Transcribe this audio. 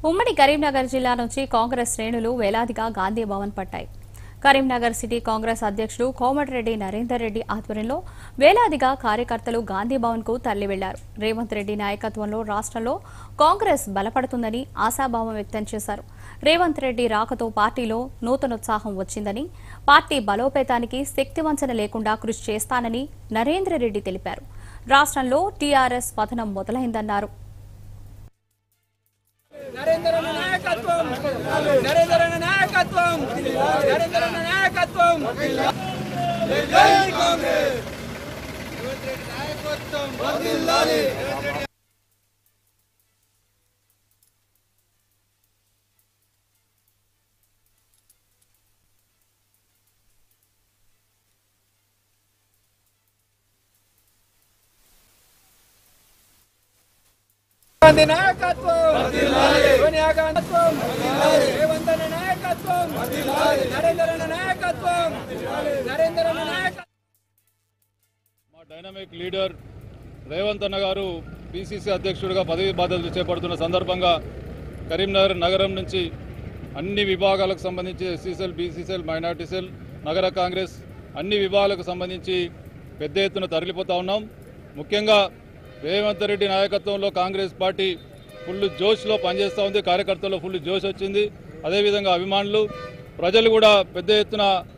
ఉమ్మడి కరీంనగర్ జిల్లా నుంచి కాంగ్రెస్ శ్రేణులు వేలాదిగా గాంధీ భవన్ పట్టాయి కరీంనగర్ సిటీ కాంగ్రెస్ అధ్యక్షుడు కోమటిరెడ్డి నరేందర్ రెడ్డి ఆధ్వర్యంలో వేలాదిగా కార్యకర్తలు గాంధీ భవన్ కు తరలి వెళ్లారు రేవంత్ రెడ్డి నాయకత్వంలో రాష్ట్రంలో కాంగ్రెస్ బలపడుతుందని ఆశాభావం వ్యక్తం చేశారు రేవంత్ రెడ్డి రాకతో పార్టీలో నూతనోత్సాహం వచ్చిందని పార్టీ బలోపేతానికి శక్తివంచన లేకుండా కృషి చేస్తానని నరేంద్ర రెడ్డి తెలిపారు రాష్ట్రంలో టీఆర్ఎస్ పతనం మొదలైందన్నారు నరేంద్ర నాయకత్వం నరేంద్ర నాయకత్వం నరేంద్ర నాయకత్వం జై కాంగ్రెస్ రేవంత్ రెడ్డి నాయకత్వం వర్ధిల్లాలి గాంధీ నాయకత్వం సోనియా గాంధీత్వం రేవంత్ అన్న నాయకత్వం నరేంద్ర అన్న నాయకత్వం నరేంద్ర అన్న నాయకత్వం మా డైనమిక్ లీడర్ రేవంత్ అన్న గారు పిసిసి అధ్యక్షుడిగా పదవి బాధ్యతలు చేపడుతున్న సందర్భంగా కరీంనగర్ నగరం నుంచి అన్ని విభాగాలకు సంబంధించి ఎస్సీసెల్ బీసీసెల్ మైనార్టీ సెల్ నగర కాంగ్రెస్ అన్ని విభాగాలకు సంబంధించి పెద్ద ఎత్తున తరలిపోతా ఉన్నాం ముఖ్యంగా రేవంత్ రెడ్డి నాయకత్వంలో కాంగ్రెస్ పార్టీ ఫుల్ జోష్లో పనిచేస్తూ ఉంది కార్యకర్తల్లో ఫుల్ జోష్ వచ్చింది అదేవిధంగా అభిమానులు ప్రజలు కూడా పెద్ద ఎత్తున